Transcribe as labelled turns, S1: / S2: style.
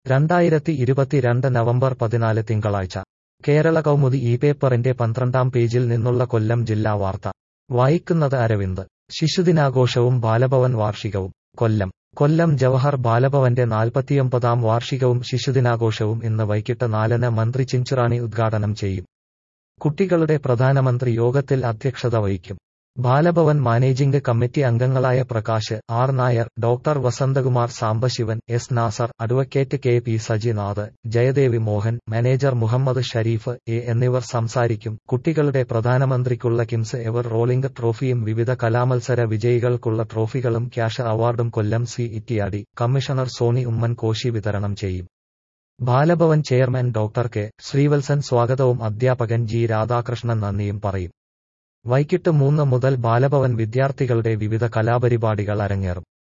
S1: രണ്ടായിരത്തി ഇരുപത്തിരണ്ട് നവംബർ പതിനാല് തിങ്കളാഴ്ച കേരള കൗമുദി ഈ പേപ്പറിന്റെ പന്ത്രണ്ടാം പേജിൽ നിന്നുള്ള കൊല്ലം ജില്ലാ വാർത്ത വായിക്കുന്നത് അരവിന്ദ് ശിശുദിനാഘോഷവും ബാലഭവൻ വാർഷികവും കൊല്ലം കൊല്ലം ജവഹർ ബാലഭവന്റെ നാൽപ്പത്തിയൊമ്പതാം വാർഷികവും ശിശുദിനാഘോഷവും ഇന്ന് വൈകിട്ട് നാലിന് മന്ത്രി ചിഞ്ചുറാണി ഉദ്ഘാടനം ചെയ്യും കുട്ടികളുടെ പ്രധാനമന്ത്രി യോഗത്തിൽ അധ്യക്ഷത വഹിക്കും ബാലഭവൻ മാനേജിംഗ് കമ്മിറ്റി അംഗങ്ങളായ Prakash R Nair doctor Vasanthakumar Sambasivan S Nasar advocate K P Sajinath Jayadevi Mohan manager Muhammad Sharif A എന്നിവർ സംസാരിക്കും കുട്ടികളുടെ പ്രധാനമന്ത്രിക്കുള്ള കിംസ് എവർ റോളിംഗ് ട്രോഫിയും വിവിധ കലാമത്സര വിജയികൾക്കുള്ള ട്രോഫികളും ക്യാഷ് അവാർഡും കൊല്ലം സി ഇറ്റിയാടി കമ്മീഷണർ സോണി ഉമ്മൻ കോശി വിതരണം ചെയ്യും Balabhavan chairman doctor K Sreevalsan സ്വാഗതവും അധ്യാപകൻ ജി രാധാകൃഷ്ണൻ നന്ദിയും പറയും വൈകിട്ട് മൂന്ന് മുതൽ ബാലഭവൻ വിദ്യാർത്ഥികളുടെ വിവിധ കലാപരിപാടികൾ അരങ്ങേറും